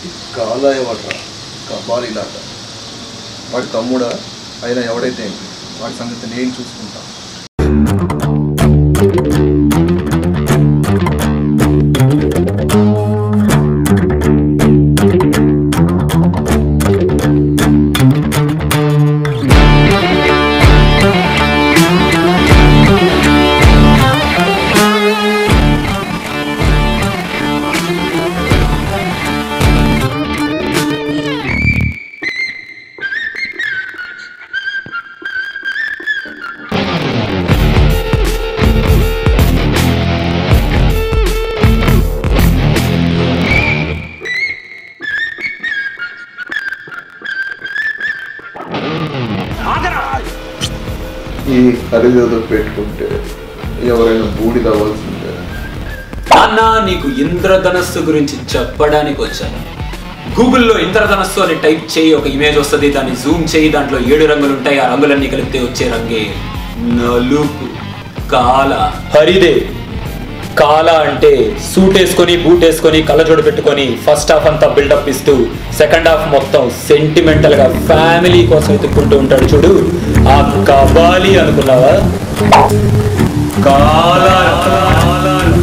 కాలాయవట కబాలిలాట వాడి తమ్ముడా అయినా ఎవడైతే ఏంటి వాడి సంగతి నేను చూసుకుంటా ఈ ఖరీదు పెట్టుకుంటే ఎవరైనా బూడిద అవ్వాల్సిందే అన్న నీకు ఇంద్రధనస్సు గురించి చెప్పడానికి వచ్చాను గూగుల్లో ఇంద్రధనస్సు అని టైప్ చేయి ఒక ఇమేజ్ వస్తుంది దాన్ని జూమ్ చేయి దాంట్లో ఏడు రంగులు ఉంటాయి ఆ రంగులన్నీ కలిపితే వచ్చే రంగే నలుపు కాల హరిదే కాల అంటే సూట్ వేసుకొని బూట్ వేసుకొని కళ్ళజోడు పెట్టుకొని ఫస్ట్ హాఫ్ అంతా బిల్డప్ ఇస్తూ సెకండ్ హాఫ్ మొత్తం సెంటిమెంటల్ గా ఫ్యామిలీ కోసం ఎత్తుక్కుంటూ ఉంటాడు చూడు ఆ కబాలి అనుకున్నావా కాల కాల